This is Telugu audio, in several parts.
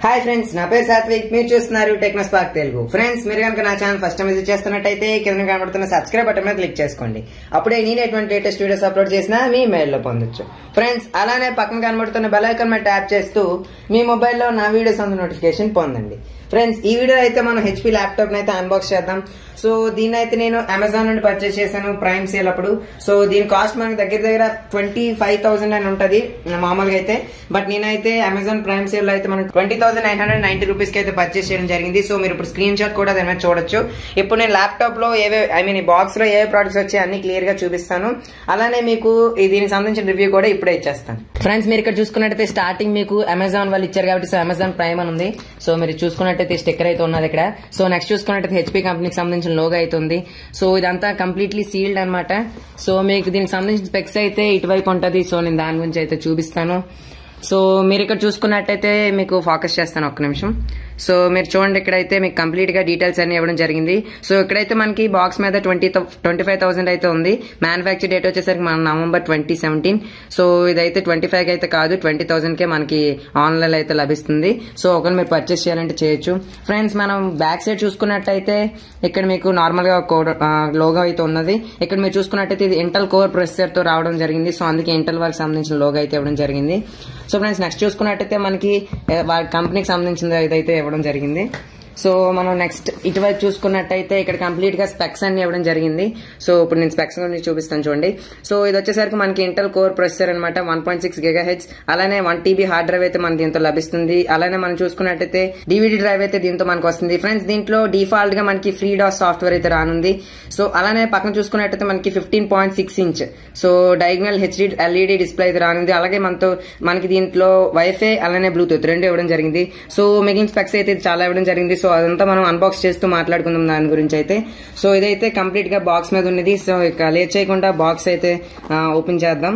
హాయ్ ఫ్రెండ్స్ నా పేరు సాత్విక్ మీరు చూస్తున్నారు టెక్నో స్పార్క్ తెలుగు ఫ్రెండ్స్ మీరు కనుక నా ఛానల్ ఫస్ట్ టైం విజిట్ చేస్తున్నట్టయితే కింద కనబడుతున్న సబ్స్క్రైబ్ బటన్ మీద క్లిక్ చేసుకోండి అప్పుడే నేను ఎటువంటి లేటెస్ట్ వీడియోస్ అప్లోడ్ చేసినా మీ మెయిల్లో పొందొచ్చు ఫ్రెండ్స్ అలానే పక్కన కనబడుతున్న బెల్ ఐకాన్ మీద ట్యాప్ చేస్తూ మీ మొబైల్లో నా వీడియోస్ అందు నోటిఫికేషన్ పొందండి ఫ్రెండ్స్ ఈ వీడియో అయితే మనం హెచ్పి ల్యాప్టాప్ అయితే అన్బాక్స్ చేద్దాం సో దీన్ని అయితే నేను అమెజాన్ నుండి పర్చేస్ చేశాను ప్రైమ్ సేల్ అప్పుడు సో దీని కాస్ట్ మనకి దగ్గర దగ్గర ట్వంటీ ఫైవ్ థౌసండ్ అని ఉంటది మామూలుగా అయితే బట్ నేనైతే అమెజాన్ ప్రైమ్ సేల్ లో అయితే మనకి twenty thousand nine hundred ninety rupees కి అయితే పర్చేస్ చేయడం జరిగింది సో మీరు ఇప్పుడు స్క్రీన్ షాట్ కూడా దాని మీద చూడొచ్చు ఇప్పుడు నేను ల్యాప్టాప్ లో ఏవే ఐ మీన్ ఈ బాక్స్ లో ఏ ప్రొడక్ట్స్ వచ్చాయి అన్ని క్లియర్ గా చూపిస్తాను అలానే మీకు ఈ దీనికి సంబంధించిన రివ్యూ కూడా ఇప్పుడే ఇచ్చేస్తాను ఫ్రెండ్స్ మీరు ఇక్కడ చూసుకున్నట్టయితే స్టార్టింగ్ మీకు అమెజాన్ వాళ్ళు ఇచ్చారు కాబట్టి సో అమెజాన్ ప్రైమ్ అని ఉంది సో మీరు చూసుకున్నట్టయితే స్టిక్కర్ అయితే ఉన్నది ఇక్కడ సో నెక్స్ట్ చూసుకున్నట్టయితే హెచ్పి కంపెనీకి సంబంధించిన లోగో అయితే ఉంది సో ఇదంతా కంప్లీట్లీ సీల్డ్ అన్నమాట సో మీకు దీనికి సంబంధించిన స్పెక్స్ అయితే ఇటువైపు ఉంటది సో నేను దాని గురించి అయితే చూపిస్తాను సో మీరు ఇక్కడ చూసుకున్నట్టయితే మీకు ఫోకస్ చేస్తాను ఒక్క నిమిషం సో మీరు చూడండి ఇక్కడైతే మీకు కంప్లీట్ గా డీటెయిల్స్ అన్ని ఇవ్వడం జరిగింది సో ఇక్కడైతే మనకి బాక్స్ మీద ట్వంటీ ట్వంటీ ఫైవ్ థౌసండ్ అయితే ఉంది మ్యానుఫాక్చర్ డేట్ వచ్చేసరికి మన నవంబర్ ట్వంటీ సెవెంటీన్ సో ఇదైతే ట్వంటీ ఫైవ్ అయితే కాదు ట్వంటీ థౌసండ్ కే మనకి ఆన్లైన్ అయితే లభిస్తుంది సో ఒకవేళ మీరు పర్చేస్ చేయాలంటే చేయొచ్చు ఫ్రెండ్స్ మనం బ్యాక్ సైడ్ చూసుకున్నట్టయితే ఇక్కడ మీకు నార్మల్ గా లోగో అయితే ఉన్నది ఇక్కడ మీరు చూసుకున్నట్టయితే ఇది ఇంటల్ కోర్ ప్రొసెసర్ తో రావడం జరిగింది సో అందుకే ఇంటల్ వాళ్ళకి సంబంధించిన లోగో అయితే ఇవ్వడం జరిగింది సో ఫ్రెండ్స్ నెక్స్ట్ చూసుకున్నట్టయితే మనకి ఏ, వాళ్ళ కంపెనీకి సంబంధించిన ఇదైతే ఇవ్వడం జరిగింది సో మనం నెక్స్ట్ ఇటువైపు చూసుకున్నట్టయితే ఇక్కడ కంప్లీట్ గా స్పెక్స్ అన్ని ఇవ్వడం జరిగింది సో ఇప్పుడు నేను స్పెక్స్ గురించి చూపిస్తాను చూడండి సో ఇది వచ్చేసరికి మనకి ఇంటల్ కోర్ ప్రొసెసర్ అనమాట one point six giga H అలానే వన్ టీబీ హార్డ్ డ్రైవ్ అయితే మన దీంతో లభిస్తుంది అలానే మనం చూసుకున్నట్టయితే డివిడి డ్రైవ్ అయితే దీంతో మనకు వస్తుంది ఫ్రెండ్స్ దీంట్లో డిఫాల్ట్ గా మనకి ఫ్రీ డాస్ సాఫ్ట్వేర్ అయితే రానుంది సో అలానే పక్కన చూసుకున్నట్టయితే మనకి fifteen point six inch so diagonal HD LED display అయితే రానుంది అలాగే మనతో మనకి దీంట్లో వైఫై అలానే బ్లూటూత్ రెండు ఇవ్వడం జరిగింది సో మిగిలిన స్పెక్స్ అయితే చాలా ఇవ్వడం జరిగింది సో అదంతా మనం అన్బాక్స్ చేస్తూ మాట్లాడుకుందాం దాని గురించి అయితే సో ఇదైతే కంప్లీట్ గా బాక్స్ మీద ఉన్నది సో ఇక లేట్ చేయకుండా బాక్స్ అయితే ఓపెన్ చేద్దాం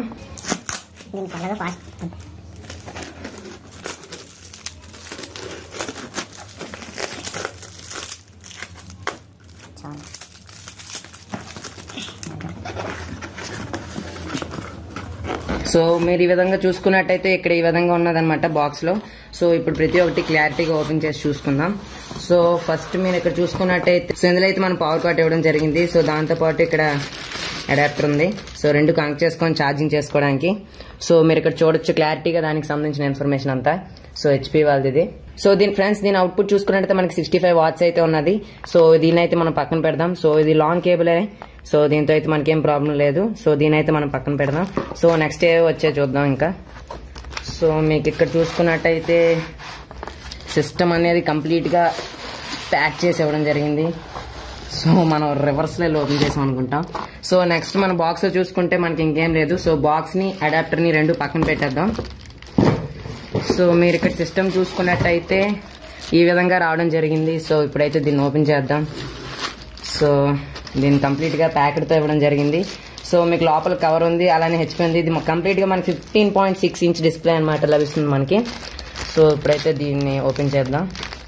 దీని చల్లగా ఫాస్ట్ చాలా సో మీరు ఈ విధంగా చూసుకున్నట్టయితే ఇక్కడ ఈ విధంగా ఉన్నదన్నమాట బాక్స్ లో సో ఇప్పుడు ప్రతి ఒక్కటి క్లారిటీగా ఓపెన్ చేసి చూసుకుందాం సో ఫస్ట్ మీరు ఇక్కడ చూసుకున్నట్టయితే సో ఇందులో అయితే మనం పవర్ కార్డ్ ఇవ్వడం జరిగింది సో దాంతో పాటు ఇక్కడ అడాప్టర్ ఉంది సో రెండు కనెక్ట్ చేసుకొని ఛార్జింగ్ చేసుకోవడానికి సో మీరు ఇక్కడ చూడొచ్చు క్లారిటీగా దానికి సంబంధించిన ఇన్ఫర్మేషన్ అంతా సో హెచ్పి వాళ్ళది ఇది సో దీని ఫ్రెండ్స్ దీని అవుట్పుట్ చూసుకున్నట్టయితే మనకి సిక్స్టీ ఫైవ్ వాట్స్ అయితే ఉన్నది సో దీని అయితే మనం పక్కన పెడదాం సో ఇది లాంగ్ కేబులే సో దీంతో అయితే మనకేం ప్రాబ్లం లేదు సో దీని అయితే మనం పక్కన పెడదాం సో నెక్స్ట్ ఏ వచ్చే చూద్దాం ఇంకా సో మీకు ఇక్కడ చూసుకున్నట్టయితే సిస్టమ్ అనేది కంప్లీట్గా ప్యాక్ చేసి ఇవ్వడం జరిగింది సో మనం రివర్స్లో ఓపెన్ చేసాం అనుకుంటాం సో నెక్స్ట్ మన బాక్స్ చూసుకుంటే మనకి ఇంకేం లేదు సో బాక్స్ని అడాప్టర్ని రెండు పక్కన పెట్టేద్దాం సో మీరు ఇక్కడ సిస్టమ్ చూసుకున్నట్టయితే ఈ విధంగా రావడం జరిగింది సో ఇప్పుడైతే దీన్ని ఓపెన్ చేద్దాం సో దీన్ని కంప్లీట్గా ప్యాకెట్తో ఇవ్వడం జరిగింది సో మీకు లోపల కవర్ ఉంది అలానే హెచ్పి ఉంది ఇది కంప్లీట్గా మనకి fifteen point six inch display అనమాట లభిస్తుంది మనకి సో ఇప్పుడైతే దీన్ని ఓపెన్ చేద్దాం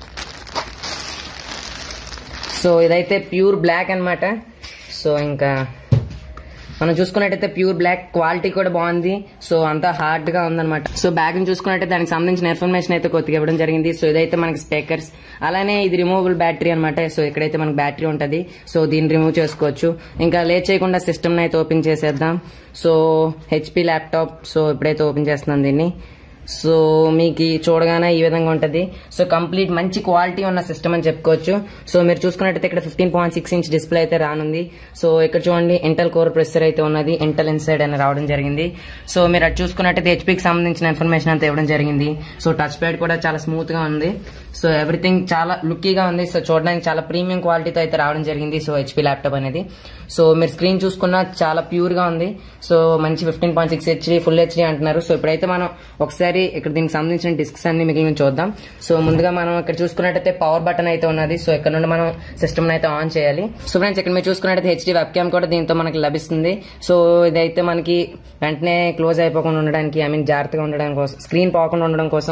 సో ఇదైతే ప్యూర్ బ్లాక్ అన్నమాట సో ఇంకా మనం చూసుకున్నట్టయితే ప్యూర్ బ్లాక్ క్వాలిటీ కూడా బాగుంది సో అంతా హార్డ్ గా ఉందన్నమాట సో బ్యాగ్ ని చూసుకున్నట్టయితే దానికి సంబంధించిన ఇన్ఫర్మేషన్ అయితే కొద్దిగా ఇవ్వడం జరిగింది సో ఇదైతే మనకి స్పీకర్స్ అలానే ఇది రిమూవబుల్ బ్యాటరీ అనమాట సో ఇక్కడైతే మనకి బ్యాటరీ ఉంటది సో దీన్ని రిమూవ్ చేసుకోవచ్చు ఇంకా లేట్ చేయకుండా సిస్టమ్ అయితే ఓపెన్ చేసేద్దాం సో హెచ్పి ల్యాప్టాప్ సో ఇప్పుడైతే ఓపెన్ చేస్తున్నాం దీన్ని సో మీకు ఈ చూడగానే ఈ విధంగా ఉంటది సో కంప్లీట్ మంచి క్వాలిటీ ఉన్న సిస్టమ్ అని చెప్పుకోవచ్చు సో మీరు చూసుకున్నట్టయితే ఇక్కడ fifteen point six inch display అయితే రానుంది సో ఇక్కడ చూడండి ఇంటల్ కోర్ ప్రొసెసర్ అయితే ఉన్నది ఇంటల్ ఇన్సైడ్ అని రావడం జరిగింది సో మీరు అటు చూసుకున్నట్టయితే హెచ్పీకి సంబంధించిన ఇన్ఫర్మేషన్ అంతా ఇవ్వడం జరిగింది సో టచ్ ప్యాడ్ కూడా చాలా స్మూత్ గా ఉంది సో ఎవ్రీథింగ్ చాలా లుక్కీగా ఉంది సో చూడడానికి చాలా ప్రీమియం క్వాలిటీతో అయితే రావడం జరిగింది సో హెచ్పీ ల్యాప్టాప్ అనేది సో మీరు స్క్రీన్ చూసుకున్నా చాలా ప్యూర్ గా ఉంది సో మంచి fifteen point six HD full HD అంటున్నారు సో ఇప్పుడైతే మనం ఒకసారి ఇక్కడ దీనికి సంబంధించిన డిస్క్స్ అన్ని మిగిలిన చూద్దాం సో ముందుగా మనం ఇక్కడ చూసుకున్నట్టయితే పవర్ బటన్ అయితే ఉన్నది సో ఇక్కడ నుండి మనం సిస్టమ్ అయితే ఆన్ చేయాలి సో ఫ్రెండ్స్ ఇక్కడ మీరు చూసుకున్నట్టయితే హెచ్డీ వెబ్ క్యామ్ కూడా దీంతో మనకి లభిస్తుంది సో ఇదైతే మనకి వెంటనే క్లోజ్ అయిపోకుండా ఉండడానికి ఐ మీన్ జాగ్రత్తగా ఉండడం కోసం స్క్రీన్ పోకుండా ఉండడం కోసం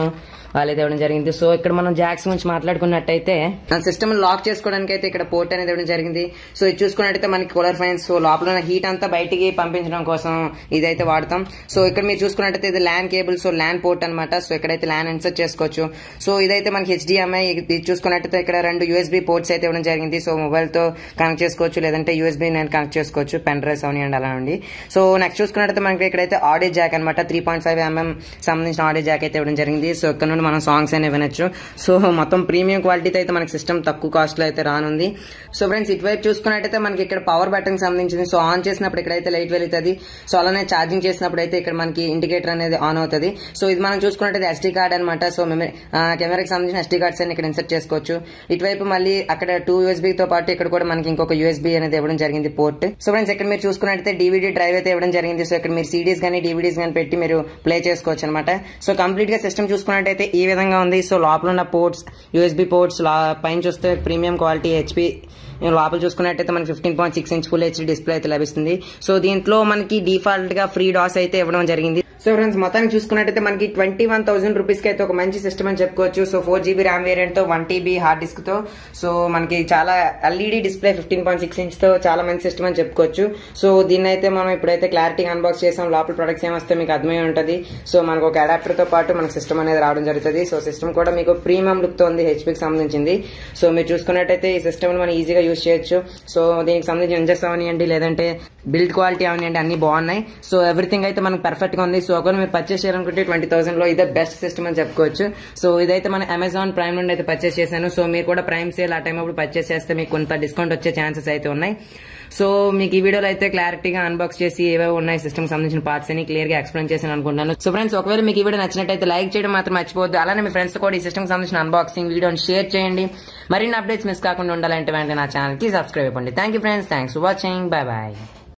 వాళ్ళైతే ఇవ్వడం జరిగింది సో ఇక్కడ మనం జాక్స్ గురించి మాట్లాడుకున్నట్టయితే మన సిస్టమ్ లాక్ చేసుకోవడానికి అయితే ఇక్కడ పోర్ట్ అనేది ఇవ్వడం జరిగింది సో ఇది చూసుకున్నట్టయితే మనకి కూలర్ ఫ్యాన్స్ సో లోపల ఉన్న హీట్ అంతా బయటికి పంపించడం కోసం ఇదైతే వాడతాం సో ఇక్కడ మీరు చూసుకున్నట్టయితే ఇది LAN cable so LAN port అనమాట సో ఇక్కడైతే ల్యాన్ ఇన్సర్ట్ చేసుకోవచ్చు సో ఇదైతే మనకి హెచ్డిఎంఐ ఇది చూసుకున్నట్టయితే ఇక్కడ రెండు యూఎస్బీ పోర్ట్స్ అయితే ఇవ్వడం జరిగింది సో మొబైల్ తో కనెక్ట్ చేసుకోవచ్చు లేదంటే యూఎస్బీ నేను కనెక్ట్ చేసుకోవచ్చు పెన్ డ్రైవ్స్ అవనివ్వండి అలా ఉండి సో నెక్స్ట్ చూసుకున్నట్టయితే మనకి ఇక్కడైతే ఆడియో జాక్ అనమాట త్రీ పాయింట్ ఫైవ్ ఎంఎం సంబంధించిన ఆడియో జాక్ అయితే ఇవ్వడం జరిగింది సో ఇక్కడ నుండి మనం సాంగ్స్ అనేవి వినొచ్చు సో మొత్తం ప్రీమియం క్వాలిటీతో అయితే మనకి సిస్టమ్ తక్కువ కాస్ట్ లో అయితే రానుంది సో ఫ్రెండ్స్ ఇటువైపు చూసుకున్నట్టయితే మనకి ఇక్కడ పవర్ బటన్ సంబంధించింది సో ఆన్ చేసినప్పుడు ఇక్కడైతే లైట్ వెలుగుతుంది సో అలానే ఛార్జింగ్ చేసినప్పుడు అయితే ఇక్కడ మనకి ఇండికేటర్ అనేది ఆన్ అవుతుంది సో ఇది మనం చూసుకున్నట్టయితే ఎస్టీ కార్డ్ అనమాట సో మెమరీ కెమెరాకి సంబంధించిన ఎస్టీ కార్డ్స్ అని ఇక్కడ ఇన్సర్ట్ చేసుకోవచ్చు ఇటువైపు మళ్ళీ అక్కడ టూ యూఎస్బీ తో పాటు ఇక్కడ కూడా మనకి ఇంకొక యూఎస్బీ అనేది ఇవ్వడం జరిగింది పోర్ట్ సో ఫ్రెండ్స్ ఇక్కడ మీరు చూసుకున్నట్టయితే డివిడీ డ్రైవ్ అయితే ఇవ్వడం జరిగింది సో ఇక్కడ మీరు సిడీస్ కానీ డివిడీస్ కానీ పెట్టి మీరు ప్లే చేసుకోవచ్చు అనమాట సో కంప్లీట్ గా సిస్టమ్ చూసుకున్నట్టయితే ఈ విధంగా ఉంది సో లోపల ఉన్న పోర్ట్స్ యూఎస్బీ పోర్ట్స్ పైన చూస్తే ప్రీమియం క్వాలిటీ హెచ్పి లోపల చూసుకున్నట్టయితే మనకి fifteen point six inch full HD display అయితే లభిస్తుంది సో దీంట్లో మనకి డిఫాల్ట్ గా ఫ్రీ డాస్ అయితే ఇవ్వడం జరిగింది సో ఫ్రెండ్స్ మొత్తానికి చూసుకున్నట్టయితే మనకి ట్వంటీ వన్ థౌసండ్ రూపీస్ కి అయితే ఒక మంచి సిస్టమ్ అని చెప్పుకోవచ్చు so four GB RAM variant తో వన్ టీబీ హార్డ్ డిస్క్ తో సో మనకి చాలా LED display fifteen point six inch తో చాలా మంచి సిస్టమ్ అని చెప్పుకోవచ్చు సో దీన్ని అయితే మనం ఇప్పుడైతే క్లారిటీ అన్బాక్స్ చేసాం లోపల ప్రొడక్ట్స్ ఏమొస్తే మీకు అర్థమై ఉంటుంది సో మనకు ఒక అడాప్టర్ తో పాటు మనకు సిస్టమ్ అనేది రావడం జరుగుతుంది సో సిస్టమ్ కూడా మీకు ప్రీమియం లుక్ తో ఉంది హెచ్పీకి సంబంధించింది సో మీరు చూసుకున్నట్టయితే ఈ సిస్టమ్ మనం ఈజీగా యూజ్ చేయొచ్చు సో దీనికి సంబంధించి ఇంజెస్ అవనివ్వండి లేదంటే బిల్డ్ క్వాలిటీ అవనివ్వండి అన్ని బాగున్నాయి సో ఎవ్రీథింగ్ అయితే మనకు పర్ఫెక్ట్ గా ఉంది సో ఒకవేళ మీరు పర్చేస్ చేయాలనుకుంటే ట్వంటీ థౌసండ్ లో ఇదే బెస్ట్ సిస్టమ్ అని చెప్పుకోవచ్చు సో ఇదైతే మన అమెజాన్ ప్రైమ్ నుండి అయితే పర్చేస్ చేశాను సో మీరు కూడా ప్రైమ్ సేల్ ఆ టైం అప్పుడు పర్చేస్ చేస్తే మీకు కొంత డిస్కౌంట్ వచ్చే ఛాన్సెస్ అయితే ఉన్నాయి సో మీకు ఈ వీడియోలో అయితే క్లారిటీగా అన్బాక్స్ చేసి ఏవో ఉన్నాయి సిస్టమ్ సంబంధించిన పార్ట్స్ అని క్లియర్ గా ఎక్స్ప్లెయిన్ చేశాను అనుకుంటున్నాను సో ఫ్రెండ్స్ ఒకవేళ మీకు ఈ వీడియో నచ్చినట్టయితే లైక్ చేయడం మాత్రం మర్చిపోవద్దు అలానే మీ ఫ్రెండ్స్ కూడా ఈ సిస్టమ్ సంబంధించిన అన్బాక్సింగ్ వీడియోని షేర్ చేయండి మరిన్ని అప్డేట్స్ మిస్ కాకుండా ఉండాలంటే వెంటనే నా ఛానల్ కి సబ్స్క్రైబ్ అవ్వండి thank you friends thanks for watching bye bye